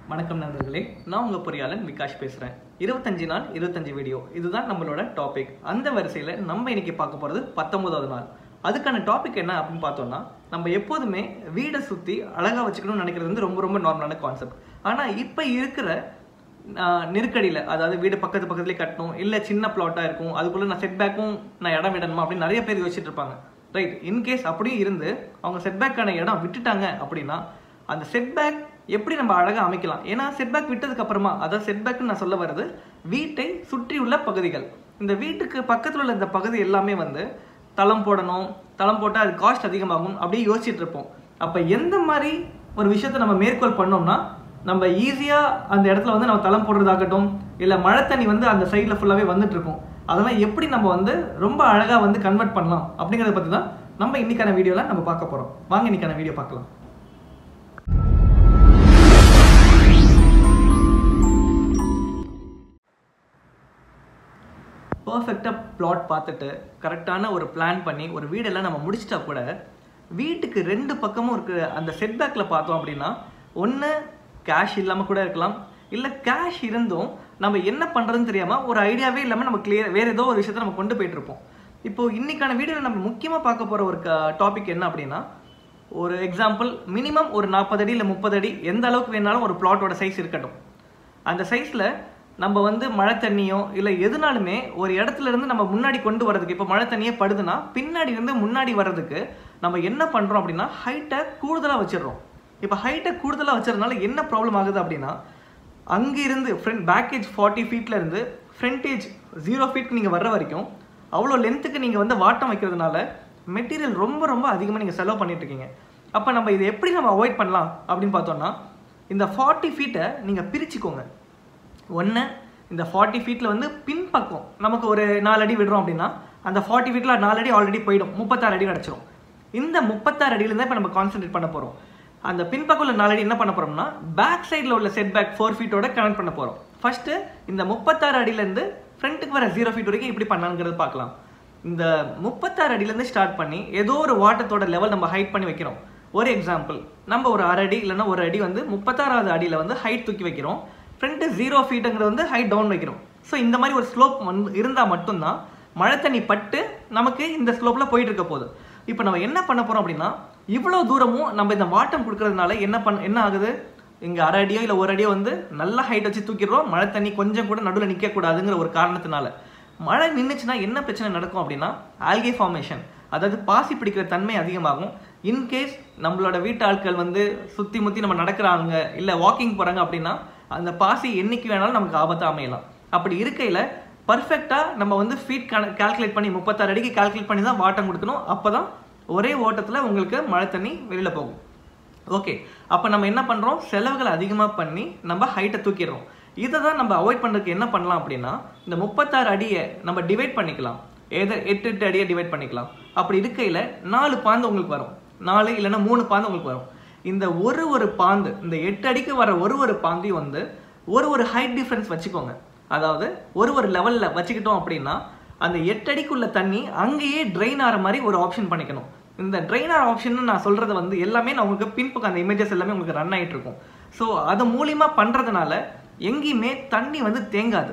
வணக்கம் நண்பர்களே நான் உங்கள் பொறியாளன் விகாஷ் பேசுகிறேன் இருபத்தஞ்சு நாள் இருபத்தஞ்சு வீடியோ இதுதான் நம்மளோட டாபிக் அந்த வரிசையில் நம்ம இன்னைக்கு பார்க்க போகிறது பத்தொன்பதாவது நாள் அதுக்கான டாபிக் என்ன அப்படின்னு பார்த்தோம்னா நம்ம எப்போதுமே வீடை சுற்றி அழகாக வச்சுக்கணும்னு நினைக்கிறது வந்து ரொம்ப ரொம்ப நார்மலான கான்செப்ட் ஆனால் இப்போ இருக்கிற ஆஹ், நெருக்கடியில் அதாவது வீடு பக்கத்து பக்கத்துலேயே கட்டணும் இல்லை சின்ன பிளாட்டாக இருக்கும் அதுக்குள்ளே நான் செட்பேக்கும் நான் இடம் விடணுமா அப்படின்னு நிறைய பேர் யோசிச்சுட்டு இருப்பாங்க ரைட் இன்கேஸ் அப்படியும் இருந்து அவங்க செட்பேக்கான இடம் விட்டுட்டாங்க அப்படின்னா அந்த செட்பேக் எப்படி நம்ம அழகாக அமைக்கலாம் ஏன்னா செட்பேக் விட்டதுக்கு அப்புறமா அதாவது செட்பேக்னு நான் சொல்ல வர்றது வீட்டை சுற்றியுள்ள பகுதிகள் இந்த வீட்டுக்கு பக்கத்தில் உள்ள இந்த பகுதி எல்லாமே வந்து தளம் போடணும் தளம் போட்டால் அது காஸ்ட் அதிகமாகும் அப்படியே யோசிச்சுட்டு இருப்போம் அப்போ எந்த மாதிரி ஒரு விஷயத்தை நம்ம மேற்கோள் பண்ணோம்னா நம்ம ஈஸியாக அந்த இடத்துல வந்து நம்ம தளம் போடுறதாகட்டும் இல்லை மழை தண்ணி வந்து அந்த சைடில் ஃபுல்லாகவே வந்துட்டு இருக்கும் அதெல்லாம் எப்படி நம்ம வந்து ரொம்ப அழகாக வந்து கன்வெர்ட் பண்ணலாம் அப்படிங்கிறத பற்றி தான் நம்ம இன்னைக்கான வீடியோவில் நம்ம பார்க்க போகிறோம் வாங்க இன்னைக்கான வீடியோ பார்க்கலாம் பர்ஃபெக்டாக பிளாட் பார்த்துட்டு கரெக்டான ஒரு பிளான் பண்ணி ஒரு வீடெல்லாம் நம்ம முடிச்சிட்டா கூட வீட்டுக்கு ரெண்டு பக்கமும் இருக்கிற அந்த செட்பேக்கில் பார்த்தோம் அப்படின்னா ஒன்று கேஷ் இல்லாமல் கூட இருக்கலாம் இல்லை கேஷ் இருந்தும் நம்ம என்ன பண்ணுறதுன்னு தெரியாமல் ஒரு ஐடியாவே இல்லாமல் நம்ம கிளியர் வேறு ஏதோ ஒரு விஷயத்தை நம்ம கொண்டு போயிட்டு இருப்போம் இப்போ இன்னைக்கான வீடியோவில் நம்ம முக்கியமாக பார்க்க போகிற ஒரு டாபிக் என்ன அப்படின்னா ஒரு எக்ஸாம்பிள் மினிமம் ஒரு நாற்பது அடி இல்லை முப்பது அடி எந்த அளவுக்கு வேணாலும் ஒரு பிளாட்டோட சைஸ் இருக்கட்டும் அந்த சைஸில் நம்ம வந்து மழை தண்ணியோ இல்லை எதுனாலுமே ஒரு இடத்துல இருந்து நம்ம முன்னாடி கொண்டு வரதுக்கு இப்போ மழை தண்ணியே படுதுன்னா பின்னாடி இருந்து முன்னாடி வர்றதுக்கு நம்ம என்ன பண்ணுறோம் அப்படின்னா ஹைட்டை கூடுதலாக வச்சிடுறோம் இப்போ ஹைட்டை கூடுதலாக வச்சதுனால என்ன ப்ராப்ளம் ஆகுது அப்படின்னா அங்கிருந்து ஃப்ரண்ட் பேக்கேஜ் ஃபார்ட்டி ஃபீட்ல இருந்து ஃப்ரண்டேஜ் ஜீரோ ஃபீட்க்கு நீங்கள் வர்ற வரைக்கும் அவ்வளோ லென்த்துக்கு நீங்கள் வந்து வாட்டம் வைக்கிறதுனால மெட்டீரியல் ரொம்ப ரொம்ப அதிகமாக நீங்கள் செலவு பண்ணிட்டு இருக்கீங்க அப்போ நம்ம இதை எப்படி நம்ம அவாய்ட் பண்ணலாம் அப்படின்னு பார்த்தோம்னா இந்த ஃபார்ட்டி ஃபீட்டை நீங்கள் பிரிச்சுக்கோங்க ஒன்று இந்த ஃபார்ட்டி ஃபீட்டில் வந்து பின்பக்கம் நமக்கு ஒரு நாலு அடி விடுறோம் அப்படின்னா அந்த ஃபார்ட்டி ஃபீட்டில் நாலு அடி ஆல்ரெடி போயிடும் முப்பத்தாறு அடி கிடச்சிரும் இந்த முப்பத்தாறு அடியிலேருந்து இப்போ நம்ம கான்சென்ட்ரேட் பண்ண போகிறோம் அந்த பின்பக்கம் உள்ள நாலு அடி என்ன பண்ண போகிறோம்னா பேக் சைடில் உள்ள செட் பேக் ஃபோர் ஃபீட்டோட கனெக்ட் பண்ண போகிறோம் ஃபர்ஸ்ட்டு இந்த முப்பத்தாறு அடியிலேருந்து ஃப்ரண்ட்டுக்கு வர ஜீரோ ஃபீட் வரைக்கும் எப்படி பண்ணலாங்கிறது பார்க்கலாம் இந்த முப்பத்தாறு அடியிலேருந்து ஸ்டார்ட் பண்ணி ஏதோ ஒரு வாட்டத்தோட லெவல் நம்ம ஹைட் பண்ணி வைக்கிறோம் ஒரு எக்ஸாம்பிள் நம்ம ஒரு அரை அடி இல்லைன்னா ஒரு அடி வந்து முப்பத்தாறாவது அடியில் வந்து ஹைட் தூக்கி வைக்கிறோம் ஃப்ரண்ட்டு ஜீரோ ஃபீட்டுங்கிறது வந்து ஹைட் டவுன் வைக்கிறோம் ஸோ இந்த மாதிரி ஒரு ஸ்லோப் வந்து இருந்தால் மட்டும்தான் மழை தண்ணி பட்டு நமக்கு இந்த ஸ்லோப்பில் போயிட்டு இருக்க போகுது இப்போ நம்ம என்ன பண்ண போகிறோம் அப்படின்னா இவ்வளோ தூரமும் நம்ம இந்த வாட்டம் கொடுக்கறதுனால என்ன பண்ண என்ன ஆகுது இங்கே அரை அடியோ இல்லை ஒரு அடியோ வந்து நல்ல ஹைட் வச்சு தூக்கிடுறோம் மழை தண்ணி கொஞ்சம் கூட நடுவில் நிற்கக்கூடாதுங்கிற ஒரு காரணத்தினால மழை நின்றுச்சுன்னா என்ன பிரச்சனை நடக்கும் அப்படின்னா ஆல்கே ஃபார்மேஷன் அதாவது பாசி பிடிக்கிற தன்மை அதிகமாகும் இன்கேஸ் நம்மளோட வீட்டு ஆட்கள் வந்து சுற்றி முற்றி நம்ம நடக்கிறாங்க இல்லை வாக்கிங் போகிறாங்க அப்படின்னா அந்த பாசி என்னைக்கு வேணாலும் நமக்கு ஆபத்தாக அமையலாம் அப்படி இருக்கையில் பர்ஃபெக்டாக நம்ம வந்து ஃபீட் கால்குலேட் பண்ணி முப்பத்தாறு அடிக்கு கால்குலேட் பண்ணி தான் வாட்டம் கொடுக்கணும் அப்போ தான் ஒரே ஓட்டத்தில் உங்களுக்கு மழை தண்ணி வெளியில் போகும் ஓகே அப்போ நம்ம என்ன பண்ணுறோம் செலவுகளை அதிகமாக பண்ணி நம்ம ஹைட்டை தூக்கிடுறோம் இதை தான் நம்ம அவாய்ட் பண்ணுறதுக்கு என்ன பண்ணலாம் அப்படின்னா இந்த முப்பத்தாறு அடியை நம்ம டிவைட் பண்ணிக்கலாம் ஏதோ எட்டு எட்டு அடியை டிவைட் பண்ணிக்கலாம் அப்படி இருக்கையில் நாலு பாந்து உங்களுக்கு வரும் நாலு இல்லைன்னா மூணு பாந்து உங்களுக்கு வரும் இந்த ஒரு ஒரு பாந்து இந்த எட்டு அடிக்கு வர ஒரு ஒரு பாந்தையும் வந்து ஒரு ஒரு ஹைட் டிஃப்ரென்ஸ் வச்சுக்கோங்க அதாவது ஒரு ஒரு லெவலில் வச்சுக்கிட்டோம் அப்படின்னா அந்த எட்டு அடிக்குள்ள தண்ணி அங்கேயே ட்ரெயின் ஆகிற மாதிரி ஒரு ஆப்ஷன் பண்ணிக்கணும் இந்த ட்ரெயினர் ஆப்ஷன் நான் சொல்றது வந்து எல்லாமே நான் உங்களுக்கு பின்பக்கம் அந்த இமேஜஸ் எல்லாமே உங்களுக்கு ரன் ஆகிட்டு இருக்கும் ஸோ அது மூலியமா பண்றதுனால எங்கேயுமே தண்ணி வந்து தேங்காது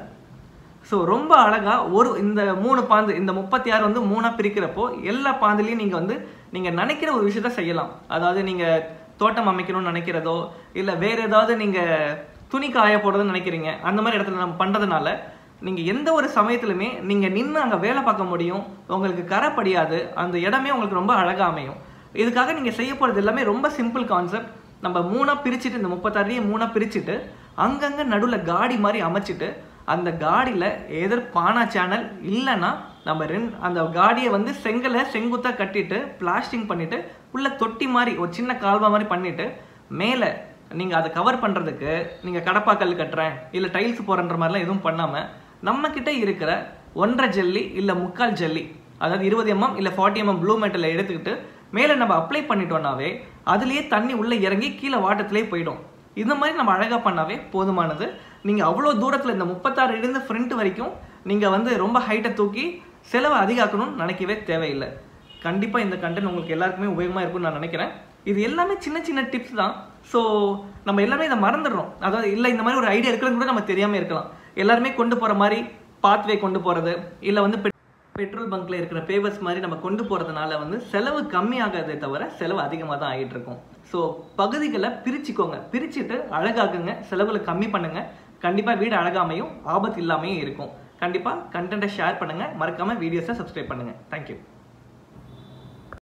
ஸோ ரொம்ப அழகா ஒரு இந்த மூணு பாந்து இந்த முப்பத்தி ஆறு வந்து மூணா பிரிக்கிறப்போ எல்லா பாந்துலையும் நீங்க வந்து நீங்க நினைக்கிற ஒரு விஷயத்த செய்யலாம் அதாவது நீங்க தோட்டம் அமைக்கணும்னு நினைக்கிறதோ இல்லை வேற ஏதாவது நீங்க துணி காய போடுறதுன்னு நினைக்கிறீங்க அந்த மாதிரி இடத்துல நம்ம பண்றதுனால நீங்க எந்த ஒரு சமயத்திலுமே நீங்க நின்று அங்க வேலை பார்க்க முடியும் உங்களுக்கு கரை படியாது அந்த இடமே உங்களுக்கு ரொம்ப அழகா அமையும் இதுக்காக நீங்க செய்ய போறது எல்லாமே ரொம்ப சிம்பிள் கான்செப்ட் நம்ம மூணா பிரிச்சுட்டு இந்த முப்பத்தாறையும் மூணா பிரிச்சுட்டு அங்கங்க நடுவுல காடி மாதிரி அமைச்சிட்டு அந்த காடியில எதிர் பானா சேனல் இல்லைன்னா நம்ம ரெண்டு அந்த காடியை வந்து செங்கலை செங்குத்தா கட்டிட்டு பிளாஸ்டிங் பண்ணிட்டு உள்ள தொட்டி மாதிரி ஒரு சின்ன கால்வா மாதிரி பண்ணிட்டு மேலே நீங்க அதை கவர் பண்றதுக்கு நீங்க கடப்பாக்கல் கட்டுறேன் இல்ல டைல்ஸ் போறன்ற மாதிரிலாம் எதுவும் பண்ணாம நம்ம கிட்ட இருக்கிற ஒன்றரை ஜல்லி இல்ல முக்கால் ஜல்லி அதாவது இருபது எம்எம் இல்ல ஃபார்ட்டி எம்எம் ப்ளூ மெட்டலை எடுத்துக்கிட்டு மேலே நம்ம அப்ளை பண்ணிட்டோம்னாவே அதுலயே தண்ணி உள்ள இறங்கி கீழே வாட்டத்திலே போயிடும் இந்த மாதிரி நம்ம அழகா பண்ணாவே போதுமானது நீங்க அவ்வளோ தூரத்துல இந்த முப்பத்தாறு இருந்து ஃப்ரண்ட் வரைக்கும் நீங்க வந்து ரொம்ப ஹைட்டை தூக்கி செலவை அதிகாக்கணும்னு நினைக்கவே தேவையில்லை கண்டிப்பா இந்த கண்டென்ட் உங்களுக்கு எல்லாருக்குமே உபயோகமா இருக்கும்னு நான் நினைக்கிறேன் இது எல்லாமே சின்ன சின்ன டிப்ஸ் தான் ஸோ நம்ம எல்லாமே இதை மறந்துடுறோம் அதாவது இல்லை இந்த மாதிரி ஒரு ஐடியா இருக்கிறது கூட நமக்கு தெரியாமல் இருக்கலாம் எல்லாருமே கொண்டு போகிற மாதிரி பாத்வே கொண்டு போகிறது இல்லை வந்து பெ- பெட்ரோல் பங்க்ல இருக்கிற பேவர்ஸ் மாதிரி நம்ம கொண்டு போகிறதுனால வந்து செலவு கம்மியாகாதே தவிர செலவு அதிகமாக தான் ஆகிட்டு இருக்கும் ஸோ பகுதிகளை பிரிச்சுக்கோங்க பிரிச்சுட்டு அழகாக்குங்க செலவுகளை கம்மி பண்ணுங்க கண்டிப்பாக வீடு அழகாமையும் ஆபத்து இல்லாமையும் இருக்கும் கண்டிப்பாக கண்டென்ட்டை ஷேர் பண்ணுங்க மறக்காம வீடியோஸை சப்ஸ்கிரைப் பண்ணுங்க தேங்க்யூ